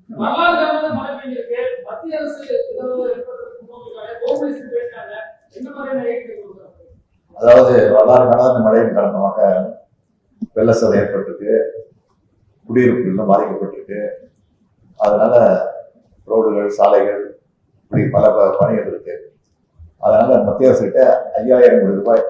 வரலாறு காரணமா மழை பெய்ஞ்சிருக்கு மத்திய அரசு ஏதாவது ஏற்படுறதுக்கு முன்னோக்கிட்டாங்க கோகுலேசன் பேசினாங்க என்ன மாதிரியான ஐடியா கொடுக்குறாங்க அதாவது வரலாறு காணாத மழையின் காரணமாக வெள்ளச்சல் ஏற்பட்டிருக்கு குடியிருப்புகள் பாதிக்கப்பட்டிருக்கு அதனால ரோடுகள் சாலைகள் இப்படி பல ப- பணிகள் இருக்கு அதனால மத்திய அரசுகிட்ட ஐயாயிரம் கோடி ரூபாய்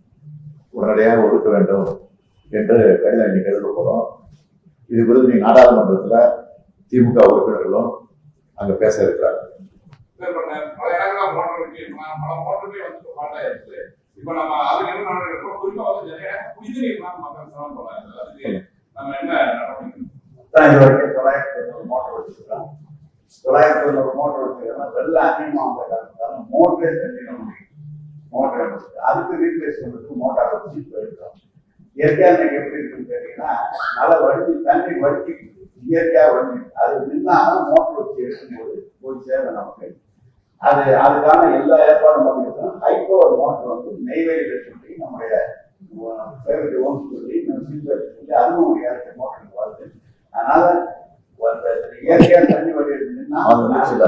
உடனடியாக ஒதுக்க வேண்டும் என்று கடிதம் இன்னைக்கு எழுத போறோம் இது குறித்து நீங்க நாடாளுமன்றத்துல திமுக உறுப்பினர்களும் அங்க பேச இருக்கிறாங்க சார், இப்ப ந- பல இடங்கள்ல மோட்டர் இருக்கு இப்ப நான் பல மோட்டருமே வந்து ஃபால்ட் ஆயிடுச்சு இப்ப நம்ம அதுக்கு என்ன நடவடிக்கை குறிப்பா வந்து நிறைய இடம் குடிநீர் தான் மக்கள் சிரமப்படுறாங்க அதுக்கு நம்ம என்ன நடவடிக்கை தான் இது வரைக்கும் தொள்ளாயிரத்தி தொண்ணூறு மோட்டர் வச்சிருக்கோம் தொள்ளாயிரத்தி தொண்ணூறு மோட்டர் வச்சிருக்கோம் வெள்ளம் அதிகமாக வந்த காரணத்தால மோட்டரே தண்ணிட முடியும் மோட்டர் இருக்கு. அதுக்கு ரீப்ளேஸ் பண்ணுறதுக்கு மோட்டார் வச்சு போயிருக்கோம் இயற்கையாக இன்னைக்கு எப்படி இருக்குன்னு கேட்டீங்கன்னா நல்லா வடிஞ்சு தண்ணி வடிச்சு இயற்கையா வடிஞ்சு அது நின்னாலும் மோட்டர் வச்சு எடுக்கும்போது போய் சேரும் நமக்கு அது அதுக்கான எல்லா ஏற்பாடும் பண்ணியிருக்கோம் ஹைபவர் மோட்டர் வந்து நெய்வேலியில் சொல்லி நம்முடைய ஃபேவரட் ஓன் சொல்லி நம்ம சீசர் சொல்லி அதுவும் ஒரு ஏற்ற மோட்டர் வருது அதனால அந்த இயற்கையா தண்ணி வடிகிறதுன்னா அது வந்துச்சுல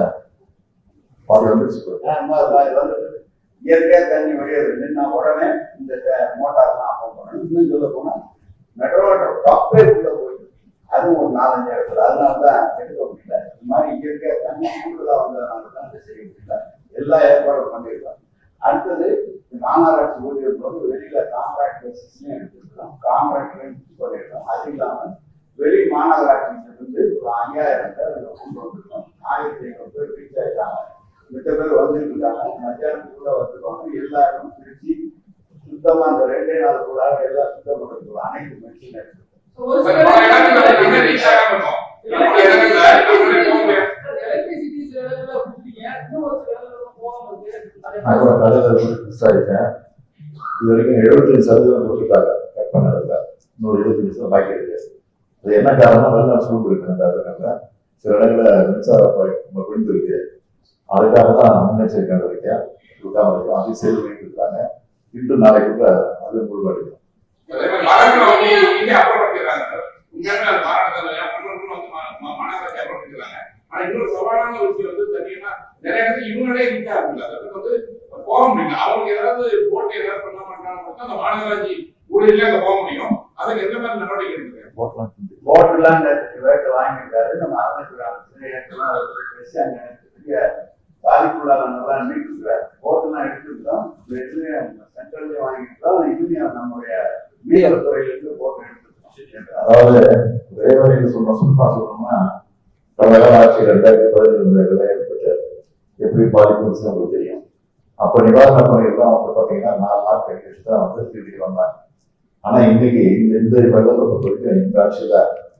பாதி வந்துச்சு வந்து இயற்கையா தண்ணி வடிகிறது நின்னா உடனே இந்த மோட்டார் தான் ஆஃப் பண்ணணும் இன்னும் சொல்ல போனா மெட்ரோ வாட்டர் டாப்பே உள்ள போயிட்டு அதுவும் ஒரு நாலஞ்சு இடத்துல அதனால தான் எடுக்க முடியல இந்த மாதிரி இயற்கையா தண்ணி கூடுதலா வந்ததுனால தான் அதை செய்ய முடியல எல்லா ஏற்பாடும் பண்ணியிருக்கோம் அடுத்தது மாநகராட்சி ஊழியர்களோடு வெளியில கான்ட்ராக்ட் பேசிஸ்லயும் எடுத்துருக்கோம் கான்ட்ராக்ட் பண்ணியிருக்கோம் அது இல்லாம வெளி மாநகராட்சியிலிருந்து ஒரு ஐயாயிரம் பேர் அதுல கொண்டு வந்திருக்கோம் ஆயிரத்தி ஐநூறு பேர் ரீச் ஆயிட்டாங்க மித்த பேர் வந்துட்டு இருக்காங்க மத்தியானத்துக்குள்ள வந்துருவாங்க எல்லாரும் பிரிச்சு சுத்தமா அந்த ரெண்டே நாளுக்குள்ள எல்லாம் சுத்தம் பண்ணுறதுக்குள்ள அனைத்து மெஷின் எடுத்துருக்கோம் ஒரு சார், சில பல இடங்கள்ல வந்து ரீச் ஆகாம இருக்கும் நம்ம இடங்கள்ல நம்மளே போக முடியாது எலக்ட்ரிசிட்டி சில இடங்கள்ல கொடுத்தீங்க இன்னும் ஒரு சில இடங்கள்ல போகாம இருக்கு அதை நான் கூட கடையில் விசாரித்தேன் இது வரைக்கும் எழுபத்தஞ்சு சதவீதம் கொடுத்துருக்காங்க கட் பண்ணதுல இன்னொரு எழுபத்தஞ்சு சதவீதம் பாக்கி இருக்கு அது என்ன காரணம் வெள்ளம் சூழ்ந்து இருக்கு அந்த இடங்கள்ல சில இடங்கள்ல மின்சார பாய்ப்பு விழுந்திருக்கு அதுக்காக தான் முன்னெச்சரிக்கை நடவடிக்கை கொடுக்காம இருக்கும் அதையும் சேர்த்து வைத்திருக்காங்க இன்று நாளைக்குள்ள அது முழுவடையும் அதே மாதிரி மரங்களை வந்து இங்கே அப்புறப்படுத்திடுறாங்க சார் உண்மையாலுமே அந்த மாநகரத்தில் பண்ணணும் வந்து மா- மா- மாநகராட்சி அப்புறப்படுத்திடுறாங்க ஆனா இன்னொரு சவாலான விஷயம் வந்து பார்த்தீங்கன்னா நிறைய இடத்துல இவங்களே ரீச் ஆகுது அதுக்கு வந்து போக முடியல அவங்க ஏதாவது போட்டு ஏதாவது பண்ண மாட்டாங்க மட்டும் அந்த மாநகராட்சி ஊழியர்களே அங்க போக முடியும் அதுக்கு எந்த மாதிரி நடவடிக்கை எடுத்துருக்காங்க போட்டலாம் போட்டுலாம் ரேட்டு வாங்கியிருக்காரு நம்ம அரசு ஏற்றலாம் பேசி அங்க பெரிய பாதிப்புள்ளாளர்கள்லாம் மீட்டுருக்காரு போட்டுலாம் எடுத்துருக்கோம் சென்ட்ரல்லையும் வாங்கியிருக்கோம் இதுலயும் நம்முடைய மீனவர் துறையிலிருந்து போட்டு எடுத்துருக்கோம் அதாவது ஒரே வழியில் சொன்ன சும்மா சொல்லணும்னா தமிழக ஆட்சி ரெண்டாயிரத்தி பதினஞ்சு விலை ஏற்பட்டு எப்படி பாதிப்புன்னு உங்களுக்கு தெரியும் அப்ப நிவாரண பணிகள் வந்து பாத்தீங்கன்னா நாலு நாள் கழிச்சு தான் வந்து திருப்பி வந்தாங்க ஆனா இன்னைக்கு இந்த இந்த வெள்ளத்தை பொறுத்த வரைக்கும் இந்த ஆட்சியில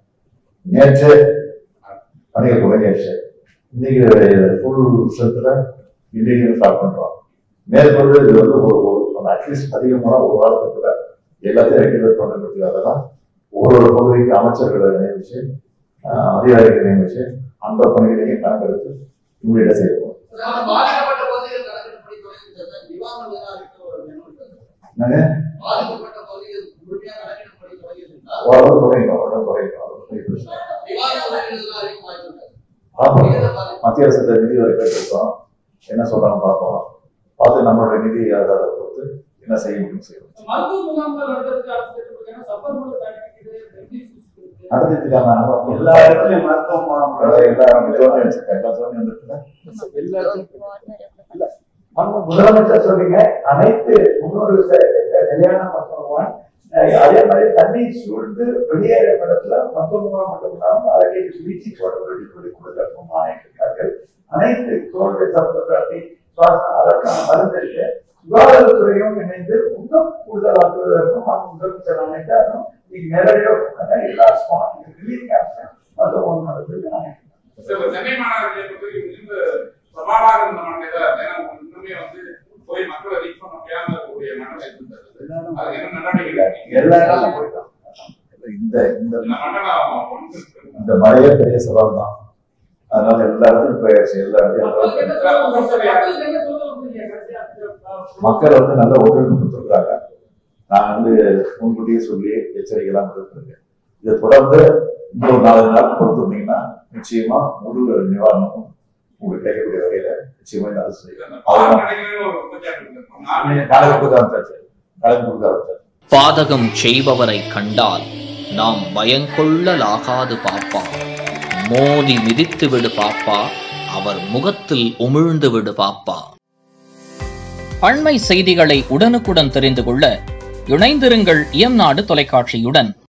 நேற்று பணிகள் தொடங்கியாச்சு இன்னைக்கு ஃபுல் விஷயத்துல இன்னைக்கு ஸ்டார்ட் பண்றோம் மேற்கொண்டு இது வந்து ஒரு ஒரு அட்லீஸ்ட் அதிகமான ஒரு வாரத்துக்குள்ள எல்லாத்தையும் ரெகுலேட் பண்ணுறதுக்காக தான் ஒரு ஒரு பகுதிக்கு அமைச்சர்களை நியமிச்சு ஆஹ், அதிகாரிகளை நியமிச்சு அந்த பணிகளையும் கணக்கெடுத்து இம்மீடியட்டா செய்யணும் பாதிக்கப்பட்ட பகுதிகள் கணக்கெடுப்படி தொடங்கிவிட்டது நிவாரணம் எல்லாம் அளிக்க ஒரு மெனு இருக்கிறது. என்னங்க பாதிக்கப்பட்ட பகுதிகள் முழுமையாக கணக்கெடுப்படி தொடங்கியிருந்தால் ஓரளவு தொடங்கிட்டோம் ஓரளவு தொடங்கிட்டோம் அது பெரிய பிரச்சனை இல்லை. நிவாரண உதவிகள் எல்லாம் அளிக்க வாய்ப்பு இருக்கிறது. பார்ப்போம் எதை பாதிப்பு? மத்திய அரசு நிதி வரை கேட்டிருக்கோம் என்ன சொல்றாங்க பார்ப்போம் பார்த்து நம்மளோட நிதி ஆதாரத்தை பொறுத்து என்ன செய்ய முடியும் செய்யணும் மருத்துவ முகாம்கள் நடத்துறதுக்கு அரசு திட்டமிட்டிருக்காங்க. சப்பர் மூலம் தடுக்கிறது, ரெம்டெசிவிர் இருக்கு. நடத்திட்டு இருக்காங்க எல்லா இடத்துலயும் மருத்துவ முகாம் எல்லா ஜோனி வச்சிருக்காங்க எல்லா ஜோனி வந்துட்டு முதலமைச்சர் சொன்னீங்க அனைத்து முன்னூறு ச- நிலையான மருத்துவ அதே மாதிரி தண்ணி சூழ்ந்து வெளியேற இடத்துல மருத்துவ முகாம் மட்டும் இல்லாமல் அதற்கு சிகிச்சை போடுறது சொல்லி கொடுக்க ஆயிட்டிருக்கார்கள் அனைத்து தோல்வி சம்பந்தப்பட்ட சுவாசம் அதற்கான மருந்து இருக்கு சுகாதாரத்துறையும் இணைந்து இன்னும் கூடுதலாக்குவதற்கும் அவங்க முதலமைச்சர் அமைச்சாரும் நீங்க நேரடியாக எல்லா ஸ்மார்ட் ரிலீஃப் கேம்ப்ஸ் மருத்துவம் நடத்துக்கு ஆயிட்டு சார், இப்ப சென்னை மாநகரத்தை பொறுத்தவரைக்கும் மிகுந்த சவாலாக இருந்த மண்டல ஏன்னா இன்னுமே வந்து போய் மக்களை ரீச் பண்ண முடியாம இருக்கக்கூடிய மண்டலம் இருந்தது அதுக்கு என்ன நடவடிக்கை எடுத்தீங்க? எல்லா இடமும் போயிட்டோம் இந்த இந்த இந்த மண்டலம் ஒன்று இந்த மழையே பெரிய சவால் தான் அதனால எல்லா இடத்துலையும் போயாச்சு எல்லா மக்களுக்கு இடத்துலையும் என்ன சொல்ல வர்றீங்க? மக்களுக்கு என்ன சொல்ல வர்றீங்க கடைசியா? மக்கள் வந்து நல்ல ஒத்துழைப்பு கொடுத்துருக்காங்க நான் வந்து முன்கூட்டியே சொல்லி எச்சரிக்கைலாம் கொடுத்துருக்கேன் இதை தொடர்ந்து இன்னொரு நாலு நாள் கொடுத்துருந்தீங்கன்னா நிச்சயமா முழு நிவாரணமும் உங்களுக்கு கிடைக்கக்கூடிய வகையில நிச்சயமா இந்த அரசு செய்யும். பால் கடைகளில் ஒரு குற்றச்சாட்டு இருக்கு. நாலு நாளைக்கு கொடுக்க ஆரம்பிச்சாச்சு நாளைக்கு கொடுக்க ஆரம்பிச்சாச்சு பாதகம் செய்பவரை கண்டால் நாம் பயங்கொள்ளலாகாது பாப்பா மோதி மிதித்து விடு பாப்பா அவர் முகத்தில் உமிழ்ந்து விடு பாப்பா அண்மை செய்திகளை உடனுக்குடன் தெரிந்து கொள்ள இணைந்திருங்கள் இயம்நாடு தொலைக்காட்சியுடன்